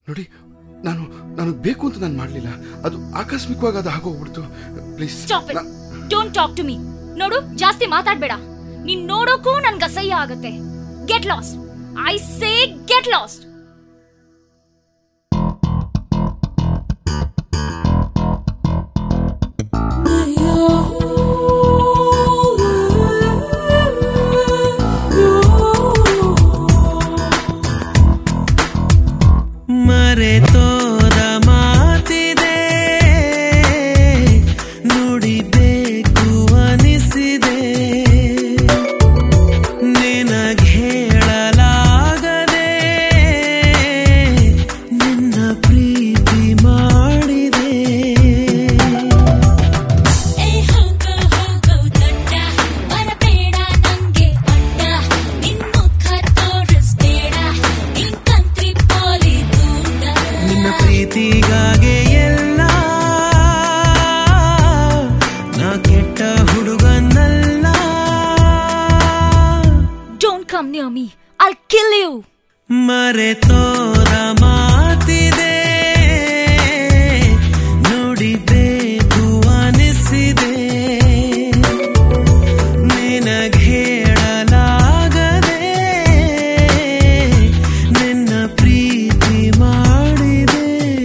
ನೋಡಿ ನಾನು ನಾನು ಬೇಕು ಅಂತ ನಾನು ಮಾಡಲಿಲ್ಲ ಅದು ಆಕಸ್ಮಿಕವಾಗಿ ಅದು ಆಗೋಗ್ಬಿಡ್ತು please stop it don't talk to me ನೋಡು ಜಾಸ್ತಿ ಮಾತಾಡ್ಬೇಡ ನೀನ್ ನೋಡೋಕ್ಕೂ ನನ್ಗೆ ಅಸಹ್ಯ ಆಗತ್ತೆ get lost I say get lost ಮರೆತೋದ ಮಾತಿದೆ ನುಡಿಬೇಕು ಅನಿಸಿದೆ ನಿನಗೆ ಹೇಳಲಾಗದೆ ನಿನ್ನ ಪ್ರೀತಿ ಮಾಡಿದೆ ಏ ಹೋಗೋ ಹೋಗೋ ದೊಡ್ಡ ಬರಬೇಡ ನಂಗೆ ಅಡ್ಡ ನಿನ್ ಮುಖ ತೋರಿಸ್ಬೇಡ ನಿನ್ ಕಂತ್ರಿ ಪೋಲಿ ದೂಡ ನಿನ್ನ ಪ್ರೀತಿಗಾಗೆ ಎಲ್ಲ ನಾ ಕೆಟ್ಟ ಹುಡುಗನಲ್ಲ don't come near me I kill you ಮರೆತೋದ ಮಾತಿದೆ ನುಡಿಬೇಕು ಅನಿಸಿದೆ ನಿನಗೆ ಹೇಳಲಾಗದೆ ನಿನ್ನ ಪ್ರೀತಿ ಮಾಡಿದೆ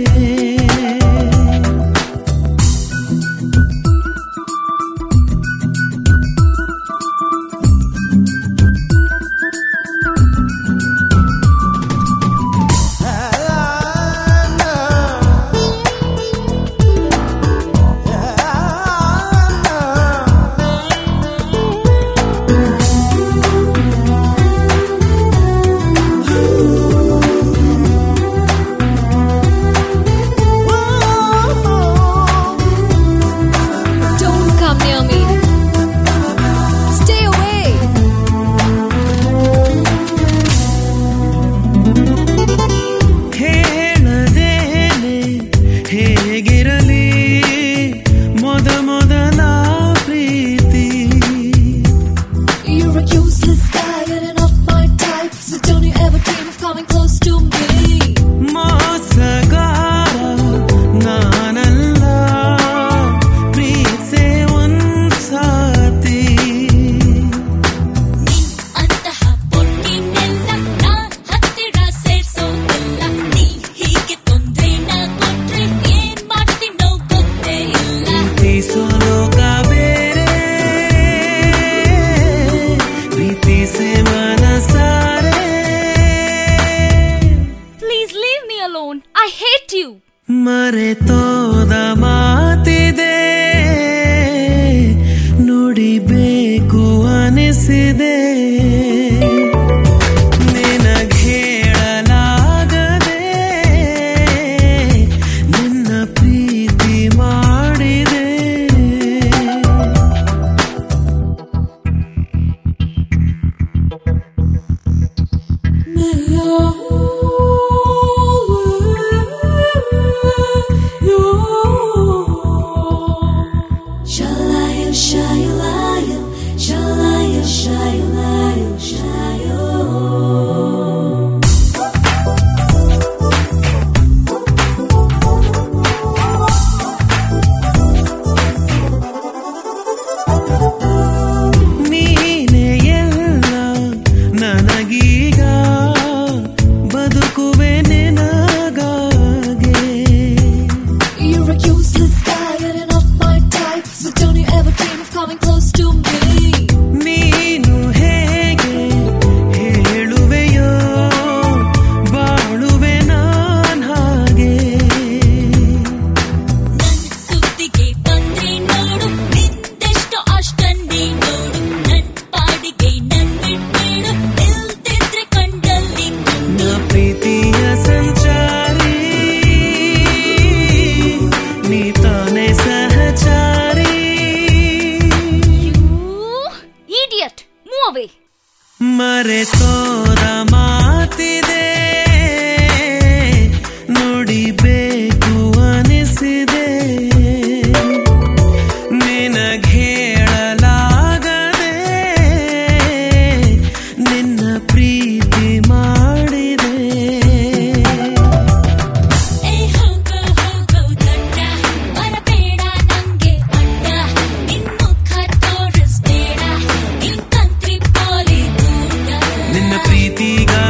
Don't come near me. Stay away. ಹೇಳದೇನೆ ಹೇಗಿರಲಿ ಮೊದ ಮೊದಲ ಪ್ರೀತಿ You're a useless guy and not my type. So don't you ever dream of coming close to me. ಮೋಸಗಾರ ನಾನಲ್ಲ ಪ್ರೀಸೆ ಒಂದ್ಸಾತಿ ಅಂತಹ ಪೊಟ್ಟಿನೆಲ್ಲ ನಾ ಹತ್ತಿರ ಸೇರ್ಸೋದಿಲ್ಲ ನೀ ಹೀಗೆ ತೊಂದ್ರೆನ ಕೊಟ್ರೆ ಏನ್ ಮಾಡ್ತೀನೋ ಗೊತ್ತೇ ಇಲ್ಲ ಪ್ರೀತಿಸೋ ಲೋಕ ಬೇರೆ ಪ್ರೀತಿಸೆ ಮನಸಾರೆ please leave me alone I hate you ಮರೆತೋದ ಮಾತಿದೆ ನುಡಿಬೇಕು ಅನಿಸಿದೆ ನಿನಗೆ ಹೇಳಲಾಗದೆ ನಿನ್ನ ಪ್ರೀತಿ ಮಾಡಿದೆ Shalayo, shayalayo, shalayo, shayalayo, shayo. ನೀನೆ ಎಲ್ಲ ನನಗೀಗ ಬದುಕುವೆ ನಿನಗಾಗೆ You're a useless guy and not my type. So don't you ever dream of coming close to me. ನೀನು ಹೇಗೆ ಹೇಳುವೆಯೋ ಬಾಳುವೆ ನಾನ್ ಹಾಗೆ ನನ್ ಸುದ್ದಿಗೆ ಬಂದ್ರೆ ನೋಡು ನಿಂದೆಷ್ಟು ಅಷ್ಟನ್ನೇ ನೋಡು ನನ್ ಪಾಡಿಗೆ ನನ್ ಬಿಟ್ಬಿಡು ಇಲ್ದಿದ್ರೆ ಕಂಡಲ್ಲಿ ನ ಪ್ರೀತಿಯ ಸಂಚಾರಿ ನೀ ತಾನೇ ಸಹಚಾರಿ ಇಡಿಯಟ್ ಮೂವ್ ಅವೇ ಮರೆತೋದ ಮಾತಿದೆ ನುಡಿಬೇಕು ಅನಿಸಿದೆ ನಿನಗೆ ಹೇಳಲಾಗದೆ ನಿನ್ನ ಪ್ರೀತಿ ಮಾಡಿದೆ ಪ್ರೀತಿಗಾಗಿ